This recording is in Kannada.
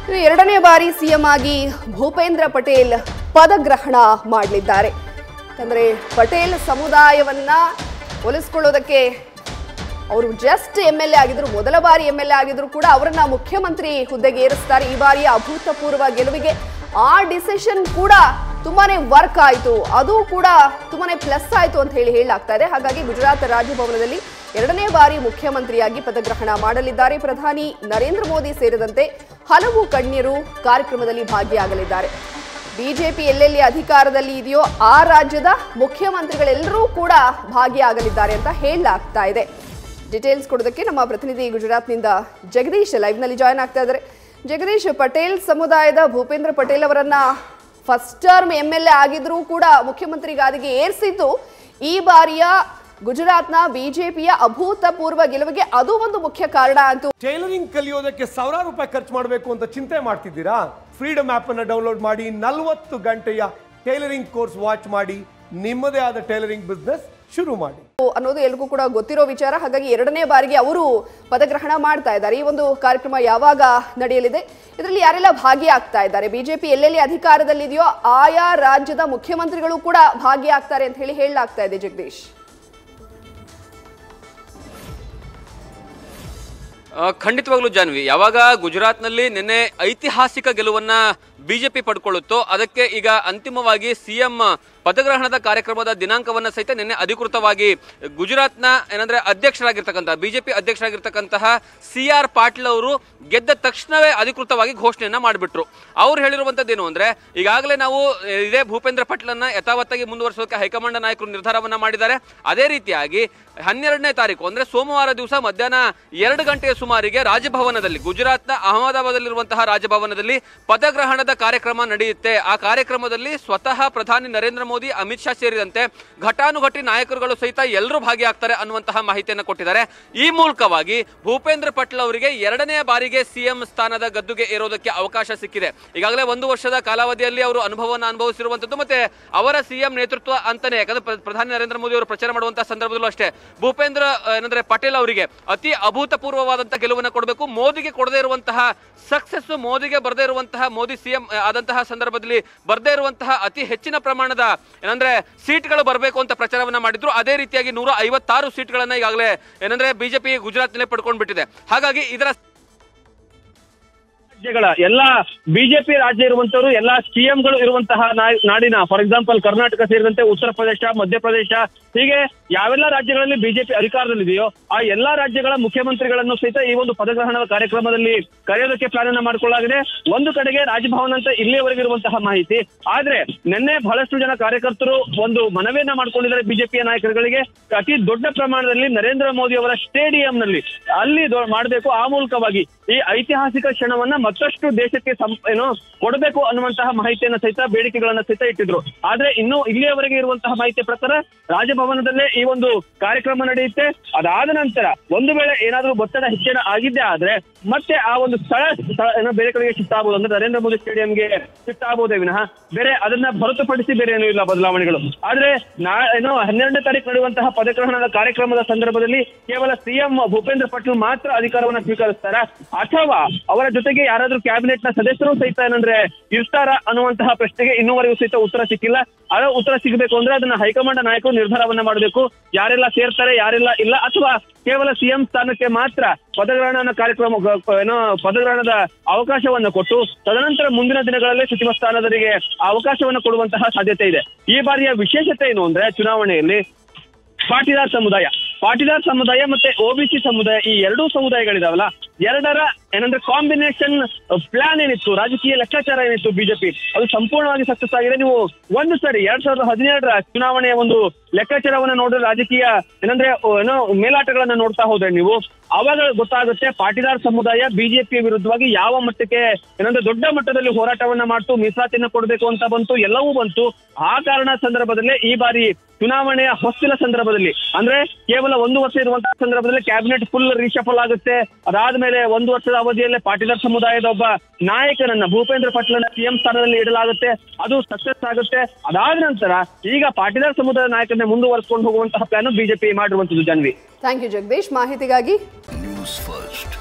ಇನ್ನು ಎರಡನೇ ಬಾರಿ ಸಿಎಂ ಆಗಿ ಭೂಪೇಂದ್ರ ಪಟೇಲ್ ಪದಗ್ರಹಣ ಮಾಡಲಿದ್ದಾರೆ ಯಾಕಂದ್ರೆ ಪಟೇಲ್ ಸಮುದಾಯವನ್ನ ಒಲಿಸ್ಕೊಳ್ಳೋದಕ್ಕೆ ಅವರು ಜಸ್ಟ್ ಎಮ್ ಎಲ್ ಎ ಆಗಿದ್ರು ಮೊದಲ ಬಾರಿ ಎಮ್ ಎಲ್ ಎ ಆಗಿದ್ರು ಕೂಡ ಅವರನ್ನ ಮುಖ್ಯಮಂತ್ರಿ ಹುದ್ದೆಗೆ ಏರಿಸ್ತಾರೆ ಈ ಬಾರಿಯ ಅಭೂತಪೂರ್ವ ಗೆಲುವಿಗೆ ಆ ಡಿಸಿಷನ್ ಕೂಡ ತುಂಬಾನೇ ವರ್ಕ್ ಆಯಿತು ಅದು ಕೂಡ ತುಂಬಾನೇ ಪ್ಲಸ್ ಆಯಿತು ಅಂತ ಹೇಳಿ ಹೇಳಲಾಗ್ತಾ ಇದೆ ಹಾಗಾಗಿ ಗುಜರಾತ್ ರಾಜಭವನದಲ್ಲಿ ಎರಡನೇ ಬಾರಿ ಮುಖ್ಯಮಂತ್ರಿಯಾಗಿ ಪದಗ್ರಹಣ ಮಾಡಲಿದ್ದಾರೆ ಪ್ರಧಾನಿ ನರೇಂದ್ರ ಮೋದಿ ಸೇರಿದಂತೆ ಹಲವು ಗಣ್ಯರು ಕಾರ್ಯಕ್ರಮದಲ್ಲಿ ಭಾಗಿಯಾಗಲಿದ್ದಾರೆ ಬಿಜೆಪಿ ಎಲ್ಲೆಲ್ಲಿ ಅಧಿಕಾರದಲ್ಲಿ ಇದೆಯೋ ಆ ರಾಜ್ಯದ ಮುಖ್ಯಮಂತ್ರಿಗಳೆಲ್ಲರೂ ಕೂಡ ಭಾಗಿಯಾಗಲಿದ್ದಾರೆ ಅಂತ ಹೇಳಲಾಗ್ತಾ ಇದೆ ಡೀಟೇಲ್ಸ್ ಕೊಡೋದಕ್ಕೆ ನಮ್ಮ ಪ್ರತಿನಿಧಿ ಗುಜರಾತ್ನಿಂದ ಜಗದೀಶ್ ಲೈವ್ನಲ್ಲಿ ಜಾಯ್ನ್ ಆಗ್ತಾ ಇದ್ದಾರೆ ಜಗದೀಶ್ ಪಟೇಲ್ ಸಮುದಾಯದ ಭೂಪೇಂದ್ರ ಪಟೇಲ್ ಅವರನ್ನ first term M L A ಆಗಿದ್ರೂ ಕೂಡ ಮುಖ್ಯಮಂತ್ರಿ ಗಾದಿಗೆ ಏರಿಸಿದ್ದು ಈ ಬಾರಿಯ ಗುಜರಾತ್ನ ಬಿಜೆಪಿಯ ಅಭೂತಪೂರ್ವ ಗೆಲುವಿಗೆ ಅದು ಒಂದು ಮುಖ್ಯ ಕಾರಣ ಅಂತೂ ಟೈಲರಿಂಗ್ ಕಲಿಯೋದಕ್ಕೆ ಸಾವಿರಾರು ರೂಪಾಯಿ ಖರ್ಚು ಮಾಡಬೇಕು ಅಂತ ಚಿಂತೆ ಮಾಡ್ತಿದ್ದೀರಾ ಫ್ರೀಡಮ್ ಆಪ್ ಅನ್ನು ಡೌನ್ಲೋಡ್ ಮಾಡಿ ನಲವತ್ತು ಗಂಟೆಯ ಟೈಲರಿಂಗ್ ಕೋರ್ಸ್ ವಾಚ್ ಮಾಡಿ ನಿಮ್ಮದೇ ಆದ ಟೈಲರಿಂಗ್ ಬಿಸ್ನೆಸ್ ಶುರು ಮಾಡಿ ಅನ್ನೋದು ಎಲ್ರಿಗೂ ಕೂಡ ಗೊತ್ತಿರೋ ವಿಚಾರ ಹಾಗಾಗಿ ಎರಡನೇ ಬಾರಿಗೆ ಅವರು ಪದಗ್ರಹಣ ಮಾಡ್ತಾ ಇದ್ದಾರೆ ಈ ಒಂದು ಕಾರ್ಯಕ್ರಮ ಯಾವಾಗ ನಡೆಯಲಿದೆ ಇದರಲ್ಲಿ ಯಾರೆಲ್ಲ ಭಾಗಿಯಾಗ್ತಾ ಇದ್ದಾರೆ ಬಿಜೆಪಿ ಎಲ್ಲೆಲ್ಲಿ ಅಧಿಕಾರದಲ್ಲಿದೆಯೋ ಆಯಾ ರಾಜ್ಯದ ಮುಖ್ಯಮಂತ್ರಿಗಳು ಕೂಡ ಭಾಗಿಯಾಗ್ತಾರೆ ಅಂತ ಹೇಳಿ ಹೇಳಲಾಗ್ತಾ ಇದೆ ಜಗದೀಶ್ ಆ, ಖಂಡಿತವಾಗ್ಲೂ ಜಾನ್ವಿ ಯಾವಾಗ ಗುಜರಾತ್ನಲ್ಲಿ ನಿನ್ನೆ ಐತಿಹಾಸಿಕ ಗೆಲುವನ್ನ ಬಿಜೆಪಿ ಪಡ್ಕೊಳ್ಳುತ್ತೋ ಅದಕ್ಕೆ ಈಗ ಅಂತಿಮವಾಗಿ ಸಿಎಂ ಪದಗ್ರಹಣದ ಕಾರ್ಯಕ್ರಮದ ದಿನಾಂಕವನ್ನ ಸಹಿತ ನಿನ್ನೆ ಅಧಿಕೃತವಾಗಿ ಗುಜರಾತ್ನ ಏನಂದ್ರೆ ಅಧ್ಯಕ್ಷರಾಗಿರ್ತಕ್ಕಂತಹ ಬಿಜೆಪಿ ಅಧ್ಯಕ್ಷರಾಗಿರ್ತಕ್ಕಂತಹ ಸಿ ಆರ್ ಪಾಟೀಲ್ ಅವರು ಗೆದ್ದ ತಕ್ಷಣವೇ ಅಧಿಕೃತವಾಗಿ ಘೋಷಣೆಯನ್ನ ಮಾಡಿಬಿಟ್ರು ಅವ್ರು ಹೇಳಿರುವಂತದ್ದೇನು ಅಂದ್ರೆ ಈಗಾಗಲೇ ನಾವು ಆ, ಇದೇ ಭೂಪೇಂದ್ರ ಪಟೇಲನ್ನ ಯಥಾವತ್ತಾಗಿ ಮುಂದುವರಿಸೋಕೆ ಹೈಕಮಾಂಡ್ ನಾಯಕರು ನಿರ್ಧಾರವನ್ನ ಮಾಡಿದ್ದಾರೆ ಅದೇ ರೀತಿಯಾಗಿ ಹನ್ನೆರಡನೇ ತಾರೀಕು ಅಂದ್ರೆ ಸೋಮವಾರ ದಿವಸ ಮಧ್ಯಾಹ್ನ ಎರಡು ಗಂಟೆಯ ಸುಮಾರಿಗೆ ರಾಜಭವನದಲ್ಲಿ ಗುಜರಾತ್ನ ಅಹಮದಾಬಾದಲ್ಲಿರುವಂತಹ ರಾಜಭವನದಲ್ಲಿ ಪದಗ್ರಹಣದ ಕಾರ್ಯಕ್ರಮ ನಡೆಯುತ್ತೆ ಆ ಕಾರ್ಯಕ್ರಮದಲ್ಲಿ ಸ್ವತಃ ಪ್ರಧಾನಿ ನರೇಂದ್ರ ಮೋದಿ ಅಮಿತ್ ಶಾ ಸೇರಿದಂತೆ ಘಟಾನುಘಟಿ ನಾಯಕರುಗಳು ಸಹಿತ ಎಲ್ಲರೂ ಭಾಗಿಯಾಗ್ತಾರೆ ಅನ್ನುವಂತಹ ಮಾಹಿತಿಯನ್ನು ಕೊಟ್ಟಿದ್ದಾರೆ ಈ ಮೂಲಕವಾಗಿ ಭೂಪೇಂದ್ರ ಪಟೇಲ್ ಅವರಿಗೆ ಎರಡನೇ ಬಾರಿಗೆ ಸಿಎಂ ಸ್ಥಾನದ ಗದ್ದುಗೆ ಏರೋದಕ್ಕೆ ಅವಕಾಶ ಸಿಕ್ಕಿದೆ ಈಗಾಗಲೇ ಒಂದು ವರ್ಷದ ಕಾಲಾವಧಿಯಲ್ಲಿ ಅವರು ಅನುಭವವನ್ನು ಅನುಭವಿಸಿರುವಂತದ್ದು ಮತ್ತೆ ಅವರ ಸಿಎಂ ನೇತೃತ್ವ ಅಂತಾನೆ ಯಾಕಂದ್ರೆ ಪ್ರ- ಪ್ರಧಾನಿ ನರೇಂದ್ರ ಮೋದಿ ಅವರು ಪ್ರಚಾರ ಮಾಡುವಂತಹ ಸಂದರ್ಭದಲ್ಲೂ ಅಷ್ಟೇ ಭೂಪೇಂದ್ರ ಆ, ಏನಂದ್ರೆ ಪಟೇಲ್ ಅವರಿಗೆ ಅತಿ ಅಭೂತಪೂರ್ವವಾದಂತಹ ಗೆಲುವನ್ನು ಕೊಡಬೇಕು ಮೋದಿಗೆ ಕೊಡದೇ ಇರುವಂತಹ ಸಕ್ಸಸ್ ಮೋದಿಗೆ ಬರದೇ ಇರುವಂತಹ ಮೋದಿ ಸಿಎಂ ಆದಂತಹ ಸಂದರ್ಭದಲ್ಲಿ ಬರದೇ ಇರುವಂತಹ ಅತಿ ಹೆಚ್ಚಿನ ಪ್ರಮಾಣದ ಏನಂದ್ರೆ ಸೀಟ್ಗಳು ಬರಬೇಕು ಅಂತ ಪ್ರಚಾರವನ್ನ ಮಾಡಿದ್ರು ಅದೇ ರೀತಿಯಾಗಿ ನೂರ ಐವತ್ತಾರು ಸೀಟ್ಗಳನ್ನ ಈಗಾಗಲೇ ಏನಂದ್ರೆ ಬಿಜೆಪಿ ಗುಜರಾತ್ನಲ್ಲೇ ಪಡ್ಕೊಂಡು ಬಿಟ್ಟಿದೆ ಹಾಗಾಗಿ ಇದರ ರಾಜ್ಯಗಳ ಎಲ್ಲ ಬಿಜೆಪಿ ರಾಜ್ಯ ಇರುವಂತವರು ಎಲ್ಲ ಸಿಎಂಗಳು ಇರುವಂತಹ ನಾ- ನಾಡಿನ ಫಾರ್ ಎಕ್ಸಾಂಪಲ್ ಕರ್ನಾಟಕ ಸೇರಿದಂತೆ ಉತ್ತರ ಪ್ರದೇಶ ಮಧ್ಯಪ್ರದೇಶ ಹೀಗೆ ಯಾವೆಲ್ಲ ರಾಜ್ಯಗಳಲ್ಲಿ ಬಿಜೆಪಿ ಅಧಿಕಾರದಲ್ಲಿದೆಯೋ ಆ ಎಲ್ಲಾ ರಾಜ್ಯಗಳ ಮುಖ್ಯಮಂತ್ರಿಗಳನ್ನು ಸಹಿತ ಈ ಒಂದು ಪದಗ್ರಹಣದ ಕಾರ್ಯಕ್ರಮದಲ್ಲಿ ಕರೆಯೋದಕ್ಕೆ ಪ್ಲಾನ್ ಅನ್ನ ಮಾಡಿಕೊಳ್ಳಲಾಗಿದೆ ಒಂದು ಕಡೆಗೆ ರಾಜಭವನ ಅಂತ ಇಲ್ಲಿಯವರೆಗೆ ಇರುವಂತಹ ಮಾಹಿತಿ ಆದ್ರೆ ನಿನ್ನೆ ಬಹಳಷ್ಟು ಜನ ಕಾರ್ಯಕರ್ತರು ಒಂದು ಮನವಿಯನ್ನ ಮಾಡ್ಕೊಂಡಿದ್ದಾರೆ ಬಿಜೆಪಿಯ ನಾಯಕರುಗಳಿಗೆ ಅತಿ ದೊಡ್ಡ ಪ್ರಮಾಣದಲ್ಲಿ ನರೇಂದ್ರ ಮೋದಿ ಅವರ ಸ್ಟೇಡಿಯಂನಲ್ಲಿ ಅಲ್ಲಿ ದೊ- ಮಾಡಬೇಕು ಆ ಮೂಲಕವಾಗಿ ಈ ಐತಿಹಾಸಿಕ ಕ್ಷಣವನ್ನ ಮತ್ತಷ್ಟು ದೇಶಕ್ಕೆ ಸಂ- ಏನು ಕೊಡಬೇಕು ಅನ್ನುವಂತಹ ಮಾಹಿತಿಯನ್ನ ಸಹಿತ ಬೇಡಿಕೆಗಳನ್ನ ಸಹಿತ ಇಟ್ಟಿದ್ರು ಆದ್ರೆ ಇನ್ನು ಇಲ್ಲಿಯವರೆಗೆ ಇರುವಂತಹ ಮಾಹಿತಿ ಪ್ರಕಾರ ರಾಜಭವನದಲ್ಲೇ ಈ ಒಂದು ಕಾರ್ಯಕ್ರಮ ನಡೆಯುತ್ತೆ ಅದಾದ ನಂತರ ಒಂದು ವೇಳೆ ಏನಾದ್ರೂ ಒತ್ತಡ ಹೆಚ್ಚಳ ಆಗಿದ್ದೇ ಆದ್ರೆ ಮತ್ತೆ ಆ ಒಂದು ಸ್ಥಳ ಸ್ಥಳ ಏನೋ ಬೇರೆ ಕಡೆಗೆ ಶಿಫ್ಟ್ ಆಗ್ಬೋದು ಅಂದ್ರೆ ನರೇಂದ್ರ ಮೋದಿ ಸ್ಟೇಡಿಯಂಗೆ ಶಿಫ್ಟ್ ಆಗ್ಬೋದೇ ವಿನಃ ಬೇರೆ ಅದನ್ನ ಹೊರತುಪಡಿಸಿ ಬೇರೆ ಏನೂ ಇಲ್ಲ ಬದಲಾವಣೆಗಳು ಆದ್ರೆ ನಾ ಏನೋ ಹನ್ನೆರಡನೇ ತಾರೀಕು ನಡೆಯುವಂತಹ ಪದಗ್ರಹಣದ ಕಾರ್ಯಕ್ರಮದ ಸಂದರ್ಭದಲ್ಲಿ ಕೇವಲ ಸಿಎಂ ಭೂಪೇಂದ್ರ ಪಟೇಲ್ ಮಾತ್ರ ಅಧಿಕಾರವನ್ನ ಸ್ವೀಕರಿಸ್ತಾರ ಅಥವಾ ಅವರ ಜೊತೆಗೆ ಯಾರಾದ್ರೂ ಕ್ಯಾಬಿನೆಟ್ ನ ಸದಸ್ಯರು ಸಹಿತ ಏನಂದ್ರೆ ಇರ್ತಾರ ಅನ್ನುವಂತಹ ಪ್ರಶ್ನೆಗೆ ಇನ್ನೂವರೆಗೂ ಸಹಿತ ಉತ್ತರ ಸಿಕ್ಕಿಲ್ಲ ಅದ ಉತ್ತರ ಸಿಗಬೇಕು ಅಂದ್ರೆ ಅದನ್ನ ಹೈಕಮಾಂಡ್ ನಾಯಕರು ನಿರ್ಧಾರವನ್ನ ಮಾಡಬೇಕು ಯಾರೆಲ್ಲ ಸೇರ್ತಾರೆ ಯಾರೆಲ್ಲ ಇಲ್ಲ ಅಥವಾ ಕೇವಲ ಸಿಎಂ ಸ್ಥಾನಕ್ಕೆ ಮಾತ್ರ ಪದಗ್ರಹಣ ಕಾರ್ಯಕ್ರಮ ಗ- ಗ- ಏನೋ ಪದಗ್ರಹಣದ ಅವಕಾಶವನ್ನು ಕೊಟ್ಟು ತದನಂತರ ಮುಂದಿನ ದಿನಗಳಲ್ಲಿ ಸಚಿವ ಸ್ಥಾನದವರಿಗೆ ಆ ಅವಕಾಶವನ್ನು ಕೊಡುವಂತಹ ಸಾಧ್ಯತೆ ಇದೆ ಈ ಬಾರಿಯ ವಿಶೇಷತೆ ಏನು ಅಂದ್ರೆ ಚುನಾವಣೆಯಲ್ಲಿ ಪಾಟೀದಾರ್ ಸಮುದಾಯ ಪಾಟೀದಾರ್ ಸಮುದಾಯ ಮತ್ತೆ ಒಬಿಸಿ ಸಮುದಾಯ ಈ ಎರಡೂ ಸಮುದಾಯಗಳಿದಾವಲ್ಲ ಎರಡರ ಏನಂದ್ರೆ ಕಾಂಬಿನೇಷನ್ ಪ್ಲಾನ್ ಏನಿತ್ತು ರಾಜಕೀಯ ಲೆಕ್ಕಾಚಾರ ಏನಿತ್ತು ಬಿಜೆಪಿ ಅದು ಸಂಪೂರ್ಣವಾಗಿ ಸಕ್ಸಸ್ ಆಗಿದೆ ನೀವು ಒಂದು ಸರಿ ಎರಡ್ ಸಾವಿರದ ಹದಿನೇಳರ ಚುನಾವಣೆಯ ಒಂದು ಲೆಕ್ಕಾಚಾರವನ್ನ ನೋಡಿದ್ರೆ ರಾಜಕೀಯ ಏನಂದ್ರೆ ಓ, ಏನೋ ಮೇಲಾಟಗಳನ್ನ ನೋಡ್ತಾ ಹೋದ್ರೆ ನೀವು ಅವಾಗ ಗೊತ್ತಾಗುತ್ತೆ ಪಾಟೀದಾರ್ ಸಮುದಾಯ ಬಿಜೆಪಿ ವಿರುದ್ಧವಾಗಿ ಯಾವ ಮಟ್ಟಕ್ಕೆ ಏನಂದ್ರೆ ದೊಡ್ಡ ಮಟ್ಟದಲ್ಲಿ ಹೋರಾಟವನ್ನ ಮಾಡ್ತು ಮೀಸಲಾತಿನ ಕೊಡಬೇಕು ಅಂತ ಬಂತು ಎಲ್ಲವೂ ಬಂತು ಆ ಕಾರಣ ಸಂದರ್ಭದಲ್ಲೇ ಈ ಬಾರಿ ಚುನಾವಣೆಯ ಹೊಸ್ತಿಲ ಸಂದರ್ಭದಲ್ಲಿ ಅಂದ್ರೆ ಕೇವಲ ಒಂದು ವರ್ಷ ಇರುವಂತಹ ಸಂದರ್ಭದಲ್ಲಿ ಕ್ಯಾಬಿನೆಟ್ ಫುಲ್ ರೀಶಫಲ್ ಆಗುತ್ತೆ ಅದಾದ್ಮೇಲೆ ಒಂದು ವರ್ಷದ ಅವಧಿಯಲ್ಲೇ ಪಾಟೀದಾರ್ ಸಮುದಾಯದ ಒಬ್ಬ ನಾಯಕನನ್ನ ಭೂಪೇಂದ್ರ ಪಟೇಲನ್ನ ಸಿಎಂ ಸ್ಥಾನದಲ್ಲಿ ಇಡಲಾಗುತ್ತೆ ಅದು ಸಕ್ಸಸ್ ಆಗುತ್ತೆ ಅದಾದ ನಂತರ ಈಗ ಪಾಟೀದಾರ್ ಸಮುದಾಯದ ನಾಯಕರನ್ನ ಮುಂದುವರಿಸಿಕೊಂಡು ಹೋಗುವಂತಹ ಪ್ಲಾನ್ ಬಿಜೆಪಿ ಮಾಡಿರುವಂತದ್ದು ಜಾನ್ವಿ ಥ್ಯಾಂಕ್ ಯು ಜಗದೀಶ್ ಮಾಹಿತಿಗಾಗಿ ನ್ಯೂಸ್ ಫಸ್ಟ್